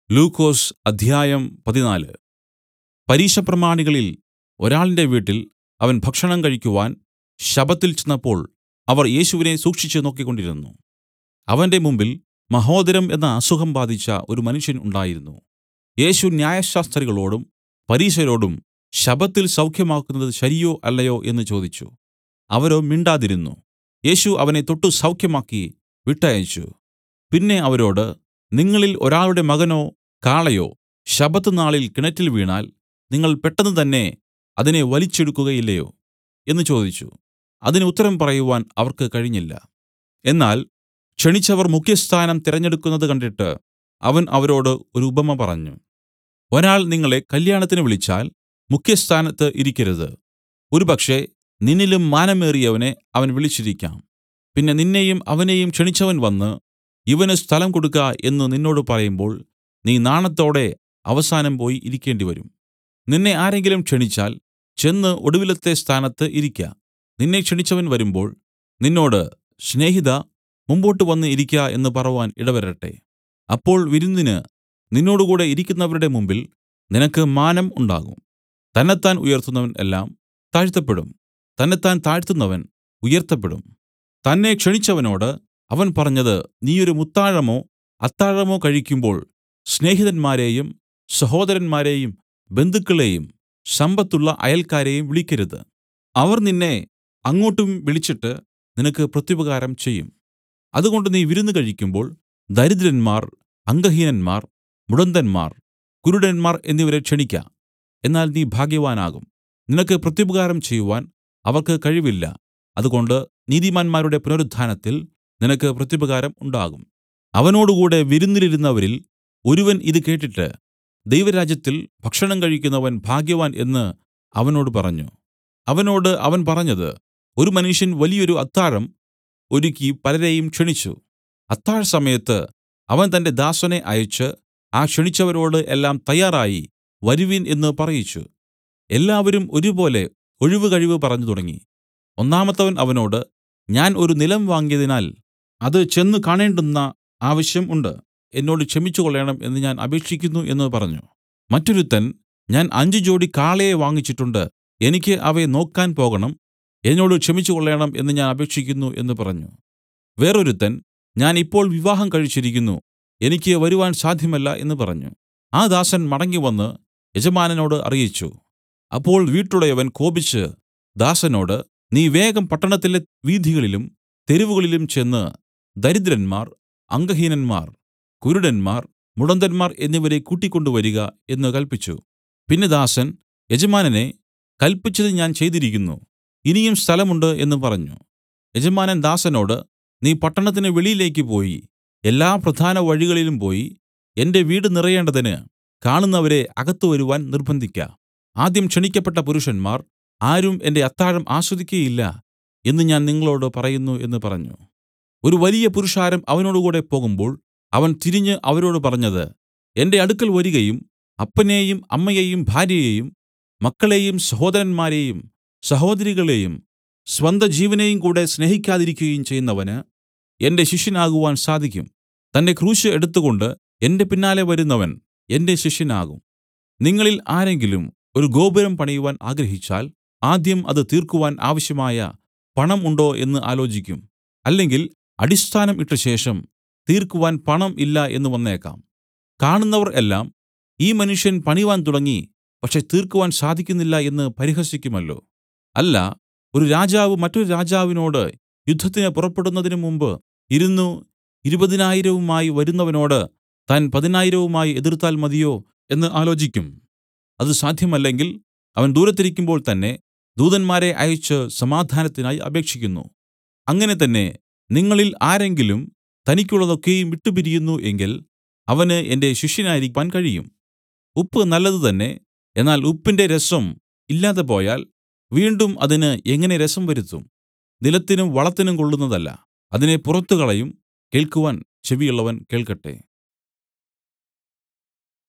ലൂക്കോസ് അദ്ധ്യായം പതിനാല് പരീശപ്രമാണികളിൽ ഒരാളിന്റെ വീട്ടിൽ അവൻ ഭക്ഷണം കഴിക്കുവാൻ ശബ്ബത്തിൽ ചെന്നപ്പോൾ അവർ യേശുവിനെ സൂക്ഷിച്ച് നോക്കിക്കൊണ്ടിരുന്നു അവന്റെ മുമ്പിൽ മഹോദരം എന്ന അസുഖം ബാധിച്ച ഒരു മനുഷ്യൻ ഉണ്ടായിരുന്നു യേശു ന്യായശാസ്ത്രികളോടും പരീശരോടും ശബ്ബത്തിൽ സൌഖ്യമാക്കുന്നത് ശരിയോ അല്ലയോ എന്ന് ചോദിച്ചു അവരോ മിണ്ടാതിരുന്നു യേശു അവനെ തൊട്ടു സൌഖ്യമാക്കി വിട്ടയച്ചു പിന്നെ അവരോട് നിങ്ങളിൽ ഒരാളുടെ മകനോ കാളയോ ശബ്ബത്ത് നാളിൽ കിണറ്റിൽ വീണാൽ നിങ്ങൾ പെട്ടെന്ന് തന്നെ അതിനെ വലിച്ചെടുക്കുകയില്ലയോ എന്ന് ചോദിച്ചു അതിന് ഉത്തരം പറയുവാൻ അവർക്ക് കഴിഞ്ഞില്ല എന്നാൽ ക്ഷണിച്ചവർ മുഖ്യസ്ഥാനം തിരഞ്ഞെടുക്കുന്നത് കണ്ടിട്ട് അവൻ അവരോട് ഒരു ഉപമ പറഞ്ഞു ഒരാൾ നിങ്ങളെ കല്യാണത്തിന് വിളിച്ചാൽ മുഖ്യസ്ഥാനത്ത് ഇരിക്കരുത് ഒരുപക്ഷേ നിന്നിലും മാനമേറിയവനെ അവൻ വിളിച്ചിരിക്കാം പിന്നെ നിന്നെയും അവനെയും ക്ഷണിച്ചവൻ വന്നു ഇവന് സ്ഥലം കൊടുക്ക എന്ന് നിന്നോട് പറയുമ്പോൾ നീ നാണത്തോടെ അവസാനം പോയി ഇരിക്കേണ്ടിവരും നിന്നെ ആരെങ്കിലും ക്ഷണിച്ചാൽ ചെന്ന് ഒടുവിലത്തെ സ്ഥാനത്ത് ഇരിക്ക നിന്നെ ക്ഷണിച്ചവൻ വരുമ്പോൾ നിന്നോട് സ്നേഹിതാ മുമ്പോട്ടു വന്നു ഇരിക്ക എന്ന് പറവാൻ ഇടവരട്ടെ അപ്പോൾ വിരുന്നിന് നിന്നോടുകൂടെ ഇരിക്കുന്നവരുടെ മുമ്പിൽ നിനക്ക് മാനം ഉണ്ടാകും തന്നെത്താൻ ഉയർത്തുന്നവൻ എല്ലാം താഴ്ത്തപ്പെടും തന്നെത്താൻ താഴ്ത്തുന്നവൻ ഉയർത്തപ്പെടും തന്നെ ക്ഷണിച്ചവനോട് അവൻ പറഞ്ഞത് നീ ഒരു മുത്താഴമോ അത്താഴമോ കഴിക്കുമ്പോൾ സ്നേഹിതന്മാരെയും സഹോദരന്മാരെയും ബന്ധുക്കളെയും സമ്പത്തുള്ള അയൽക്കാരെയും വിളിക്കരുത് അവർ നിന്നെ അങ്ങോട്ടും വിളിച്ചിട്ട് നിനക്ക് പ്രത്യുപകാരം ചെയ്യും അതുകൊണ്ട് നീ വിരുന്ന് കഴിക്കുമ്പോൾ ദരിദ്രന്മാർ അംഗഹീനന്മാർ മുടന്തന്മാർ കുരുടന്മാർ എന്നിവരെ ക്ഷണിക്ക എന്നാൽ നീ ഭാഗ്യവാനാകും നിനക്ക് പ്രത്യുപകാരം ചെയ്യുവാൻ അവർക്ക് കഴിവില്ല അതുകൊണ്ട് നീതിമാന്മാരുടെ പുനരുത്ഥാനത്തിൽ നിനക്ക് പ്രത്യുപകാരം ഉണ്ടാകും അവനോടുകൂടെ വിരുന്നിലിരുന്നവരിൽ ഒരുവൻ ഇത് കേട്ടിട്ട് ദൈവരാജ്യത്തിൽ ഭക്ഷണം കഴിക്കുന്നവൻ ഭാഗ്യവാൻ എന്ന് അവനോട് പറഞ്ഞു അവനോട് അവൻ പറഞ്ഞത് ഒരു മനുഷ്യൻ വലിയൊരു അത്താഴം ഒരുക്കി പലരെയും ക്ഷണിച്ചു അത്താഴസമയത്ത് അവൻ തന്റെ ദാസനെ അയച്ച് ആ ക്ഷണിച്ചവരോട് എല്ലാം തയ്യാറായി വരുവിൻ എന്ന് പറയിച്ചു എല്ലാവരും ഒരുപോലെ ഒഴിവുകഴിവ് പറഞ്ഞു തുടങ്ങി ഒന്നാമത്തവൻ അവനോട് ഞാൻ ഒരു നിലം വാങ്ങിയതിനാൽ അത് ചെന്ന് കാണേണ്ടുന്ന ആവശ്യം ഉണ്ട് എന്നോട് ക്ഷമിച്ചുകൊള്ളേണം എന്ന് ഞാൻ അപേക്ഷിക്കുന്നു എന്ന് പറഞ്ഞു മറ്റൊരുത്തൻ ഞാൻ അഞ്ച് ജോടി കാളയെ വാങ്ങിച്ചിട്ടുണ്ട് എനിക്ക് അവയെ നോക്കാൻ പോകണം എന്നോട് ക്ഷമിച്ചുകൊള്ളേണം എന്ന് ഞാൻ അപേക്ഷിക്കുന്നു എന്ന് പറഞ്ഞു വേറൊരുത്തൻ ഞാൻ ഇപ്പോൾ വിവാഹം കഴിച്ചിരിക്കുന്നു എനിക്ക് വരുവാൻ സാധ്യമല്ല എന്ന് പറഞ്ഞു ആ ദാസൻ മടങ്ങിവന്ന് യജമാനനോട് അറിയിച്ചു അപ്പോൾ വീട്ടുടയവൻ കോപിച്ച് ദാസനോട് നീ വേഗം പട്ടണത്തിലെ വീഥികളിലും തെരുവുകളിലും ചെന്ന് ദരിദ്രന്മാർ അംഗഹീനന്മാർ കുരുടന്മാർ മുടന്തന്മാർ എന്നിവരെ കൂട്ടിക്കൊണ്ടുവരിക എന്ന് കല്പിച്ചു പിന്നെ ദാസൻ യജമാനനെ കല്പിച്ചത് ഞാൻ ചെയ്തിരിക്കുന്നു ഇനിയും സ്ഥലമുണ്ട് എന്ന് പറഞ്ഞു യജമാനൻ ദാസനോട് നീ പട്ടണത്തിന് വെളിയിലേക്ക് പോയി എല്ലാ പ്രധാന വഴികളിലും പോയി എന്റെ വീട് നിറയേണ്ടതിന് കാണുന്നവരെ അകത്ത് വരുവാൻ നിർബന്ധിക്ക ആദ്യം ക്ഷണിക്കപ്പെട്ട പുരുഷന്മാർ ആരും എന്റെ അത്താഴം ആസ്വദിക്കയില്ല എന്ന് ഞാൻ നിങ്ങളോട് പറയുന്നു എന്ന് പറഞ്ഞു ഒരു വലിയ പുരുഷാരം അവനോടുകൂടെ പോകുമ്പോൾ അവൻ തിരിഞ്ഞ് അവരോട് പറഞ്ഞത് എന്റെ അടുക്കൽ വരികയും അപ്പനെയും അമ്മയെയും ഭാര്യയെയും മക്കളെയും സഹോദരന്മാരെയും സഹോദരികളെയും സ്വന്തജീവനെയും കൂടെ സ്നേഹിക്കാതിരിക്കുകയും ചെയ്യുന്നവന് എന്റെ ശിഷ്യനാകുവാൻ സാധിക്കും തന്റെ ക്രൂശ് എടുത്തുകൊണ്ട് എന്റെ പിന്നാലെ വരുന്നവൻ എന്റെ ശിഷ്യനാകും നിങ്ങളിൽ ആരെങ്കിലും ഒരു ഗോപുരം പണിയുവാൻ ആഗ്രഹിച്ചാൽ ആദ്യം അത് തീർക്കുവാൻ ആവശ്യമായ പണം ഉണ്ടോ എന്ന് ആലോചിക്കും അല്ലെങ്കിൽ അടിസ്ഥാനം ഇട്ട ശേഷം തീർക്കുവാൻ പണം ഇല്ല എന്ന് വന്നേക്കാം കാണുന്നവർ എല്ലാം ഈ മനുഷ്യൻ പണിവാൻ തുടങ്ങി പക്ഷെ തീർക്കുവാൻ സാധിക്കുന്നില്ല എന്ന് പരിഹസിക്കുമല്ലോ അല്ല ഒരു രാജാവ് മറ്റൊരു രാജാവിനോട് യുദ്ധത്തിന് പുറപ്പെടുന്നതിന് മുമ്പ് ഇരുന്നു ഇരുപതിനായിരവുമായി വരുന്നവനോട് താൻ പതിനായിരവുമായി എതിർത്താൽ മതിയോ എന്ന് ആലോചിക്കും അത് സാധ്യമല്ലെങ്കിൽ അവൻ ദൂരത്തിരിക്കുമ്പോൾ തന്നെ ദൂതന്മാരെ അയച്ച് സമാധാനത്തിനായി അപേക്ഷിക്കുന്നു അങ്ങനെ തന്നെ നിങ്ങളിൽ ആരെങ്കിലും തനിക്കുള്ളതൊക്കെയും വിട്ടുപിരിയുന്നു എങ്കിൽ അവന് എന്റെ ശിഷ്യനായിരിക്കാൻ കഴിയും ഉപ്പ് നല്ലത് തന്നെ എന്നാൽ ഉപ്പിന്റെ രസം ഇല്ലാതെ പോയാൽ വീണ്ടും അതിന് എങ്ങനെ രസം വരുത്തും നിലത്തിനും വളത്തിനും കൊള്ളുന്നതല്ല അതിനെ പുറത്തു കളയും കേൾക്കുവാൻ ചെവിയുള്ളവൻ കേൾക്കട്ടെ